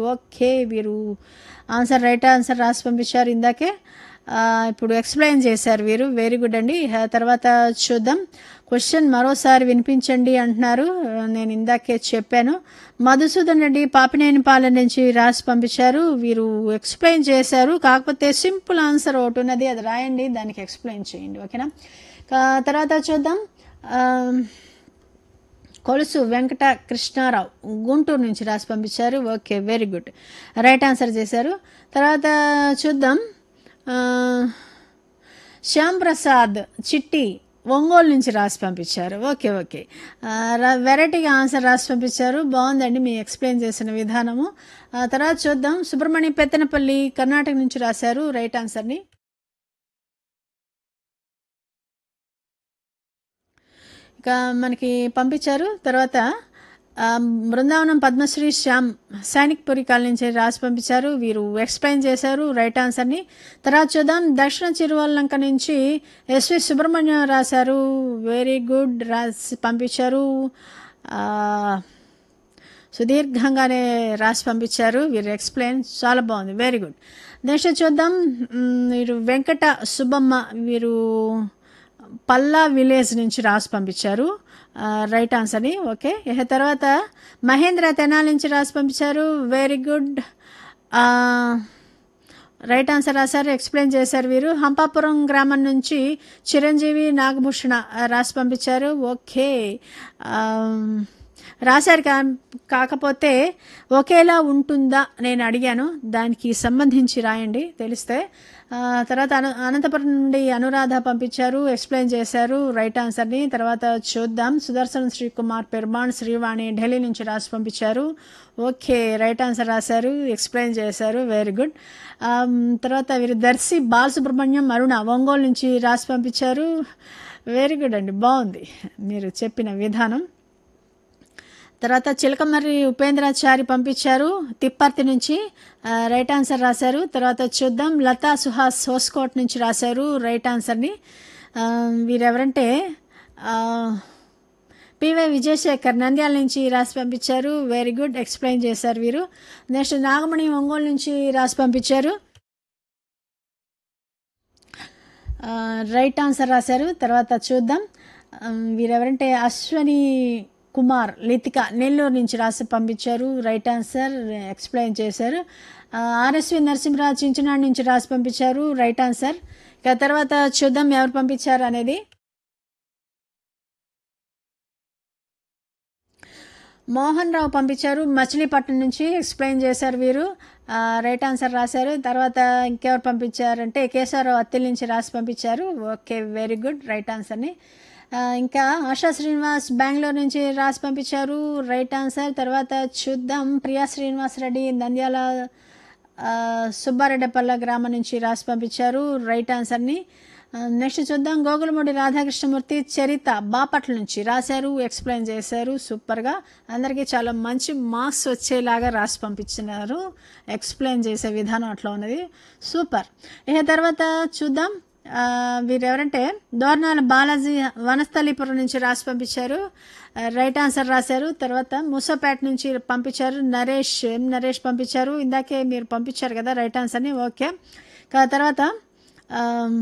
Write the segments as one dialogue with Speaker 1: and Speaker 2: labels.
Speaker 1: okay వీరు answer right answer రాసి పంపించారు ఇందాకే ఆ, ఇప్పుడు ఎక్స్ప్లెయిన్ చేశారు వీరు వెరీ గుడ్ అండి ఆ తర్వాత చూద్దాం క్వశ్చన్ మరోసారి వినిపించండి అంటున్నారు ఆ, నేను ఇందాకే చెప్పాను మధుసూదన్ రెడ్డి పాపినేని పాలెం నుంచి రాసి పంపించారు వీరు ఎక్స్ప్లెయిన్ చేశారు కాకపోతే సింపుల్ ఆన్సర్ ఒకటి ఉన్నది అది రాయండి దానికి ఎక్స్ప్లెయిన్ చేయండి ఓకేనా కా- తర్వాత చూద్దాం ఆ, కొలుసు వెంకట కృష్ణారావు గుంటూరు నుంచి రాసి పంపించారు okay very good right answer చేశారు తర్వాత చూద్దాం ఆ, శ్యామ్ ప్రసాద్ చిట్టి ఒంగోలు నుంచి రాసి పంపించారు ఓకే ఓకే ఆ, ర- వెరైటీగా ఆన్సర్ రాసి పంపించారు బాగుందండి మీ ఎక్స్ప్లెయిన్ చేసిన విధానము ఆ తర్వాత చూద్దాం సుబ్రహ్మణ్యం పెత్తనపల్లి కర్ణాటక నుంచి రాశారు రైట్ ఆన్సర్ని ఇక మనకి పంపించారు తర్వాత ఆ, బృందావనం పద్మశ్రీ శ్యామ్ సైనిక్పురి కాలనీ నుంచి రాసి పంపించారు వీరు ఎక్స్ప్లెయిన్ చేశారు రైట్ ఆన్సర్ని తర్వాత చూద్దాం దక్షిణ చిరువల్లంక నుంచి ఎస్వి సుబ్రహ్మణ్యం రాశారు వెరీ గుడ్ రాసి పంపించారు ఆ, సుదీర్ఘంగానే రాసి పంపించారు వీరు ఎక్స్ప్లెయిన్ చాలా బాగుంది వెరీ గుడ్ నెక్స్ట్ చూద్దాం మ్, వీరు వెంకట సుబ్బమ్మ వీరు పల్లా విలేజ్ నుంచి రాసి పంపించారు ఆ, రైట్ ఆన్సర్ని ఓకే ఇక తర్వాత మహేంద్ర తెనాలి నుంచి రాసి పంపించారు వెరీ గుడ్ ఆ, రైట్ ఆన్సర్ రాశారు ఎక్స్ప్లెయిన్ చేశారు వీరు హంపాపురం గ్రామం నుంచి చిరంజీవి నాగభూషణ ఆ, రాసి పంపించారు ఓకే ఆ, రాశారు కా కాకపోతే ఒకేలా ఉంటుందా నేను అడిగాను దానికి సంబంధించి రాయండి తెలిస్తే ఆ, తర్వాత అన అనంతపురం నుండి అనురాధ పంపించారు ఎక్స్ప్లెయిన్ చేశారు రైట్ ఆన్సర్ని తర్వాత చూద్దాం సుదర్శన్ శ్రీకుమార్ పెర్మాన్ శ్రీవాణి ఢిల్లీ నుంచి రాసి పంపించారు ఓకే రైట్ ఆన్సర్ రాశారు ఎక్స్ప్లెయిన్ చేశారు వెరీ గుడ్ తర్వాత వీరు దర్శి బాలసుబ్రహ్మణ్యం అరుణ ఒంగోలు నుంచి రాసి పంపించారు వెరీ గుడ్ అండి బాగుంది మీరు చెప్పిన విధానం తర్వాత చిలకమర్రి ఉపేంద్రాచారి పంపించారు తిప్పర్తి నుంచి ఆ, రైట్ ఆన్సర్ రాశారు తర్వాత చూద్దాం లతా సుహాస్ హోస్కోట్ నుంచి రాశారు రైట్ ఆన్సర్ని ఆ, వీరెవరంటే ఆ, పివై విజయశేఖర్ నంద్యాల నుంచి రాసి పంపించారు వెరీ గుడ్ ఎక్స్ప్లెయిన్ చేశారు వీరు నెక్స్ట్ నాగమణి ఒంగోలు నుంచి రాసి పంపించారు ఆ, రైట్ ఆన్సర్ రాశారు తర్వాత చూద్దాం ఆ, వీరెవరంటే అశ్వని కుమార్ లితిక నెల్లూరు నుంచి రాసి పంపించారు రైట్ ఆన్సర్ ఎక్స్ప్లెయిన్ చేశారు ఆ, ఆర్ఎస్వి నరసింహరాజు చించినాడు నుంచి రాసి పంపించారు రైట్ ఆన్సర్ ఇక తర్వాత చూద్దాం ఎవరు పంపించారు అనేది మోహన్ రావు పంపించారు మచిలీపట్నం నుంచి ఎక్స్ప్లెయిన్ చేశారు వీరు ఆ, రైట్ ఆన్సర్ రాశారు తర్వాత ఇంకెవరు పంపించారంటే కేశవరావు అత్తిల్ నుంచి రాసి పంపించారు ఓకే వెరీ గుడ్ రైట్ ఆన్సర్ని ఆ, ఇంకా ఆశా శ్రీనివాస్ బెంగళూరు నుంచి రాసి పంపించారు రైట్ ఆన్సర్ తర్వాత చూద్దాం ప్రియా శ్రీనివాస్ రెడ్డి నంద్యాల ఆ, సుబ్బారెడ్డపల్ల గ్రామం నుంచి రాసి పంపించారు రైట్ ఆన్సర్ని ఆ, నెక్స్ట్ చూద్దాం గోగులమూడి రాధాకృష్ణమూర్తి చరిత బాపట్ల నుంచి రాశారు ఎక్స్ప్లెయిన్ చేశారు సూపర్గా అందరికీ చాలా మంచి మార్క్స్ వచ్చేలాగా రాసి పంపించినారు ఎక్స్ప్లెయిన్ చేసే విధానం అట్లా ఉన్నది సూపర్ ఇక తర్వాత చూద్దాం ఆ, వీరెవరంటే దోర్నాల బాలాజీ వనస్థలీపురం నుంచి రాసి పంపించారు ఆ, రైట్ ఆన్సర్ రాశారు తర్వాత మూసాపేట నుంచి పంపించారు నరేష్ ఎం నరేష్ పంపించారు ఇందాకే మీరు పంపించారు కదా రైట్ ఆన్సర్ని ఓకే కా- తర్వాత ఆమ్,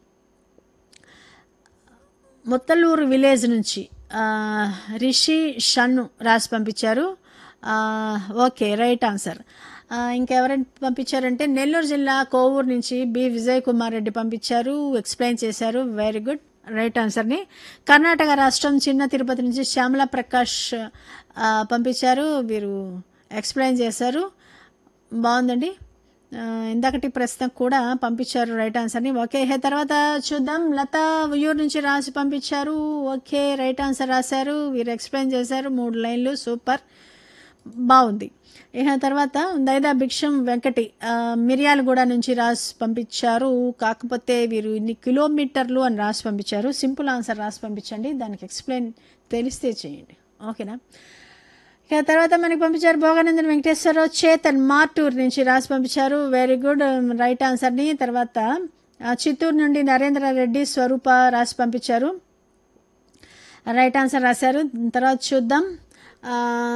Speaker 1: ముత్తలూరు విలేజ్ నుంచి ఆ, రిషి షన్ను రాసి పంపించారు ఆ, ఓకే రైట్ ఆన్సర్ ఆ, ఇంకెవరైనా పంపించారంటే నెల్లూరు జిల్లా కోవూరు నుంచి బి విజయ్ కుమార్ రెడ్డి పంపించారు ఎక్స్ప్లెయిన్ చేశారు వెరీ గుడ్ రైట్ ఆన్సర్ని కర్ణాటక రాష్ట్రం చిన్న తిరుపతి నుంచి శ్యామల ప్రకాష్ ఆ, పంపించారు వీరు ఎక్స్ప్లెయిన్ చేశారు బాగుందండి ఆ, ఇందాకటి ప్రశ్న కూడా పంపించారు రైట్ ఆన్సర్ని ఓకే ఇక తర్వాత చూద్దాం లత ఉయ్యూరు నుంచి రాసి పంపించారు ఓకే రైట్ ఆన్సర్ రాశారు వీరు ఎక్స్ప్లెయిన్ చేశారు మూడు లైన్లు సూపర్ బాగుంది ఇక తర్వాత దైదా భిక్షం వెంకటి ఆ, మిర్యాలగూడ నుంచి రాసి పంపించారు కాకపోతే వీరు ఇన్ని కిలోమీటర్లు అని రాసి పంపించారు సింపుల్ ఆన్సర్ రాసి పంపించండి దానికి ఎక్స్ప్లెయిన్ తెలిస్తే చేయండి ఓకేనా ఇక తర్వాత మనకి పంపించారు భోగానందన్ వెంకటేశ్వరరావు చేతన్ మార్టూర్ నుంచి రాసి పంపించారు వెరీ గుడ్ రైట్ ఆన్సర్ని తర్వాత ఆ, చిత్తూరు నుండి నరేంద్ర రెడ్డి స్వరూప రాసి పంపించారు రైట్ ఆన్సర్ రాశారు తర్వాత చూద్దాం ఆ,